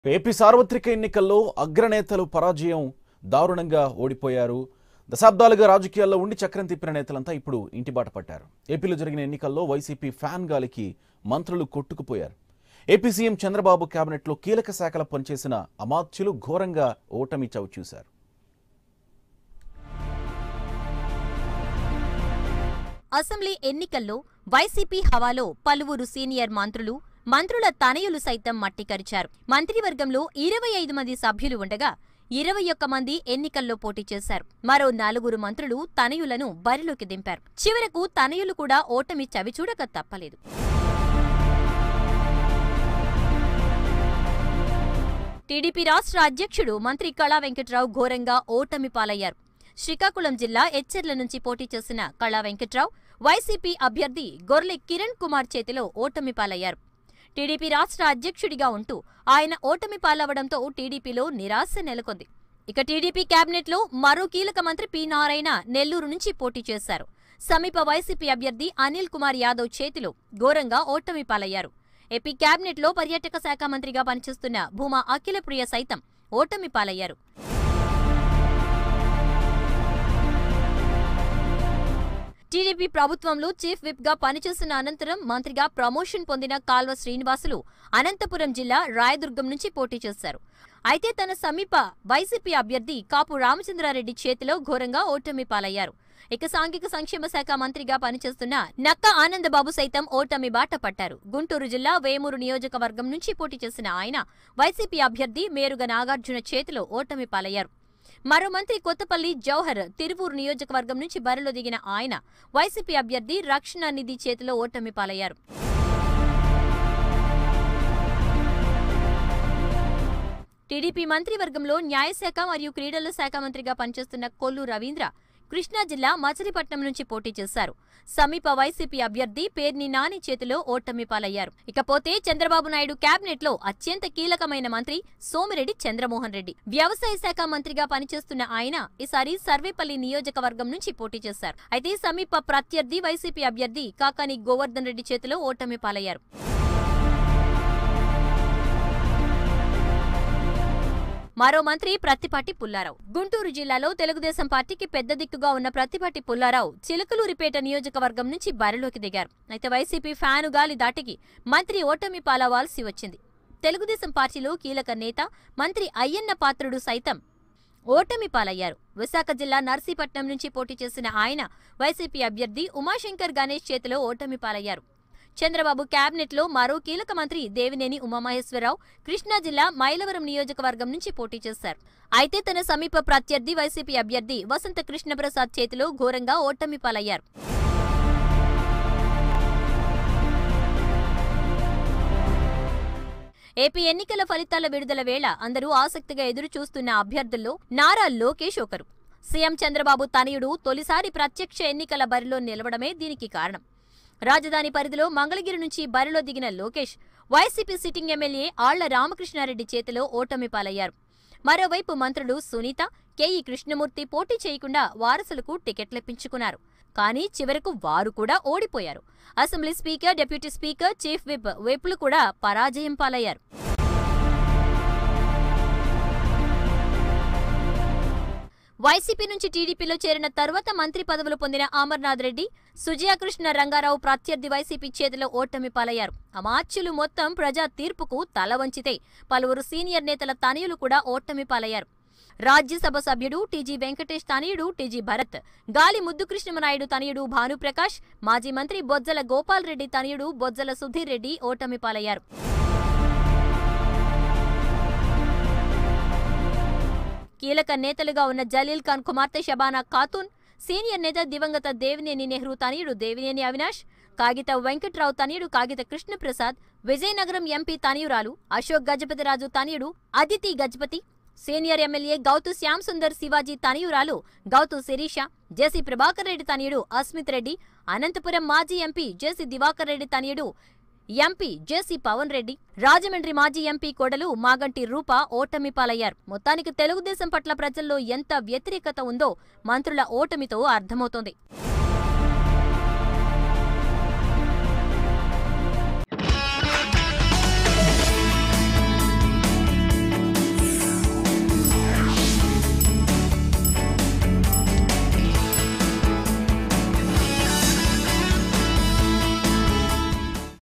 AP సార్వత్రిక ఎన్నికల్లో అగ్రనేతలు పరాజయం దారుణంగా ఓడిపోయారు దశాబ్దాలుగా రాజకీయాల్లో ఉండి చక్రం తిప్పిన నేతలంతా ఇప్పుడు ఇంటిబాట పట్టారు ఏపీలో జరిగిన ఎన్నికల్లో వైసీపీ ఫ్యాన్ గాలికి మంత్రులు కొట్టుకుపోయారు ఏపీ సీఎం చంద్రబాబు కేబినెట్లో కీలక శాఖల పనిచేసిన అమాత్యులు ఘోరంగా ఓటమి చవిచూశారు అసెంబ్లీ ఎన్నికల్లో వైసీపీ హవాలో పలువురు సీనియర్ మంత్రులు మంత్రుల తనయులు సైతం మట్టికరిచారు మంత్రివర్గంలో ఇరవై ఐదు మంది సభ్యులు ఉండగా ఇరవై ఒక్క మంది ఎన్నికల్లో పోటీ చేశారు మరో నలుగురు మంత్రులు తనయులను బరిలోకి దింపారు చివరకు తనయులు కూడా ఓటమి చవిచూడక తప్పలేదు టీడీపీ రాష్ట్ర అధ్యక్షుడు మంత్రి కళా వెంకట్రావు ఘోరంగా ఓటమి పాలయ్యారు శ్రీకాకుళం జిల్లా ఎచ్చెర్ల నుంచి పోటీ చేసిన కళా వెంకట్రావు వైసీపీ అభ్యర్థి గొర్లె కిరణ్ కుమార్ చేతిలో ఓటమి పాలయ్యారు టీడీపీ రాష్ట్ర అధ్యక్షుడిగా ఉంటూ ఆయన ఓటమి పాలవడంతో టీడీపీలో నిరాశ నెలకొంది ఇక టీడీపీ కేబినెట్లో మరో కీలక మంత్రి పి నారాయణ నెల్లూరు నుంచి పోటీ చేశారు సమీప వైసీపీ అభ్యర్థి అనిల్ కుమార్ యాదవ్ చేతిలో ఘోరంగా ఓటమి పాలయ్యారు ఏపీ కేబినెట్లో పర్యాటక శాఖ మంత్రిగా పనిచేస్తున్న భూమా అఖిలప్రియ సైతం ఓటమి పాలయ్యారు టీడీపీ ప్రభుత్వంలో చీఫ్ విప్ గా పనిచేసిన అనంతరం మంత్రిగా ప్రమోషన్ పొందిన కాల్వ శ్రీనివాసులు అనంతపురం జిల్లా రాయదుర్గం నుంచి పోటీ చేశారు అయితే తన సమీప వైసీపీ అభ్యర్థి కాపు రామచంద్రారెడ్డి చేతిలో ఘోరంగా ఓటమి పాలయ్యారు ఇక సాంఘిక సంక్షేమ శాఖ మంత్రిగా పనిచేస్తున్న నక్క ఆనందబాబు సైతం ఓటమి బాట పట్టారు గుంటూరు జిల్లా వేమూరు నియోజకవర్గం నుంచి పోటీ చేసిన ఆయన వైసీపీ అభ్యర్థి మేరుగ నాగార్జున చేతిలో ఓటమి పాలయ్యారు మరో మంత్రి కొత్తపల్లి జౌహర్ తిరువూరు నియోజకవర్గం నుంచి బరిలో దిగిన ఆయన వైసీపీ అభ్యర్థి రక్షణ నిధి చేతిలో ఓటమి పాలయ్యారు టీడీపీ మంత్రివర్గంలో న్యాయశాఖ మరియు క్రీడల శాఖ మంత్రిగా పనిచేస్తున్న కొల్లు రవీంద్ర కృష్ణా జిల్లా మచిలీపట్నం నుంచి పోటీ చేశారు సమీప వైసీపీ అభ్యర్థి పేర్ని నాని చేతిలో ఓటమి పాలయ్యారు ఇకపోతే చంద్రబాబు నాయుడు కేబినెట్ లో అత్యంత కీలకమైన మంత్రి సోమిరెడ్డి చంద్రమోహన్ రెడ్డి వ్యవసాయ శాఖ మంత్రిగా పనిచేస్తున్న ఆయన ఈసారి సర్వేపల్లి నియోజకవర్గం నుంచి పోటీ చేశారు అయితే సమీప ప్రత్యర్థి వైసీపీ అభ్యర్థి కాకాని గోవర్ధన్ రెడ్డి చేతిలో ఓటమి పాలయ్యారు మరో మంత్రి ప్రత్తిపాటి పుల్లారావు గుంటూరు జిల్లాలో తెలుగుదేశం పార్టీకి పెద్ద దిక్కుగా ఉన్న ప్రత్తిపాటి పుల్లారావు చిలకలూరిపేట నియోజకవర్గం నుంచి బరిలోకి దిగారు అయితే వైసీపీ ఫ్యాను గాలి దాటికి మంత్రి ఓటమి పాలవాల్సి వచ్చింది తెలుగుదేశం పార్టీలో కీలక నేత మంత్రి అయ్యన్న పాత్రుడు సైతం ఓటమి పాలయ్యారు విశాఖ జిల్లా నర్సీపట్నం నుంచి పోటీ చేసిన ఆయన వైసీపీ అభ్యర్థి ఉమాశంకర్ గణేష్ చేతిలో ఓటమి పాలయ్యారు చంద్రబాబు కేబినెట్లో మరో కీలక మంత్రి దేవినేని ఉమామహేశ్వరరావు కృష్ణా జిల్లా మైలవరం నియోజకవర్గం నుంచి పోటీ చేశారు అయితే తన సమీప ప్రత్యర్థి వైసీపీ అభ్యర్థి వసంత కృష్ణప్రసాద్ చేతిలో ఘోరంగా ఓటమి పాలయ్యారు ఏపీ ఎన్నికల ఫలితాల విడుదల వేళ అందరూ ఆసక్తిగా ఎదురు చూస్తున్న అభ్యర్థుల్లో నారా లోకేష్ ఒకరు సీఎం చంద్రబాబు తనయుడు తొలిసారి ప్రత్యక్ష ఎన్నికల బరిలో నిలవడమే దీనికి కారణం రాజధాని పరిధిలో మంగళగిరి నుంచి బరిలో దిగిన Lokesh YCP sitting MLA Alla Ramakrishna Reddy చేతిలో ఓటమి పాలయ్యారు మరోవైపు మంత్రులు సునీత కేఈ కృష్ణమూర్తి పోటీ చేయకుండా వారసులకు టికెట్లిప్పించుకున్నారు కానీ చివరకు వారు కూడా ఓడిపోయారు assembly speaker deputy speaker chief whip వైపులు కూడా పరాజయం పాలయ్యారు వైసీపీ నుంచి టీడీపీలో చేరిన తరువాత మంత్రి పదవులు పొందిన అమర్నాథ్ రెడ్డి సుజయకృష్ణ రంగారావు ప్రత్యర్థి వైసీపీ చేతిలో ఓటమి పాలయ్యారు అమాత్యులు మొత్తం ప్రజా తీర్పుకు తల వంచితే పలువురు సీనియర్ నేతల తనయులు కూడా ఓటమి పాలయ్యారు రాజ్యసభ సభ్యుడు టీజీ వెంకటేష్ తనయుడు టీజీ భరత్ గాలి ముద్దుకృష్ణమనాయుడు తనయుడు భానుప్రకాష్ మాజీ మంత్రి బొజ్జల గోపాల్ రెడ్డి తనయుడు బొజ్జల సుధీర్ రెడ్డి ఓటమి పాలయ్యారు కీలక నేతలుగా ఉన్న జలీల్ ఖాన్ కుమార్తె షబానా ఖాతూన్ సీనియర్ నేత దివంగత దేవినేని నెహ్రూ తనయుడు దేవినేని అవినాష్ కాగిత వెంకట్రావు తనయుడు కాగిత కృష్ణప్రసాద్ విజయనగరం ఎంపీ తనయురాలు అశోక్ గజపతిరాజు తనయుడు అదితి గజపతి సీనియర్ ఎమ్మెల్యే గౌతు శ్యామ్ సుందర్ శివాజీ తనయురాలు గౌతు శిరీష జేసీ ప్రభాకర్ రెడ్డి తనయుడు అస్మిత్ రెడ్డి అనంతపురం మాజీ ఎంపీ జేసీ దివాకర్ రెడ్డి తనయుడు ఎంపీ జేసీ పవన్ రెడ్డి రాజమండ్రి మాజీ ఎంపీ కొడలు మాగంటి రూప ఓటమి పాలయ్యారు మొత్తానికి తెలుగుదేశం పట్ల ప్రజల్లో ఎంత వ్యతిరేకత ఉందో మంత్రుల ఓటమితో అర్థమవుతోంది